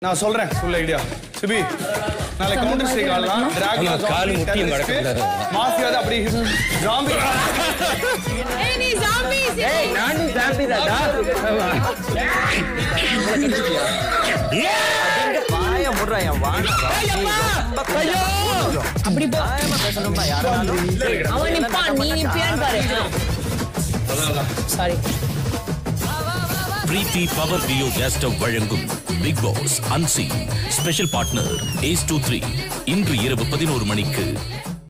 நான் சொல்றேன் full idea Sibi நாளை கவுண்டர் ஸ்ட்ரைக் ஆடலாம் ஆமா, கால் முட்டியும் மடக்கக்கூடாது. மாஃபியாத அப்படி ஜாம்பி ஏய் நீ ஜாம்பி ஏய் நானும் ஜாம்பி தான்டா வாய முடுறா என் வாங்க அப்படி போ பேசணுமா யாராலும் அவன் நிப்பான் நீ நிப்பியான்னு பாரு sorry Preethi power duo gas stove வழங்கும் பிக் பாஸ் அன்சி special partner ace two three இன்று இரவு பதினோரு மணிக்கு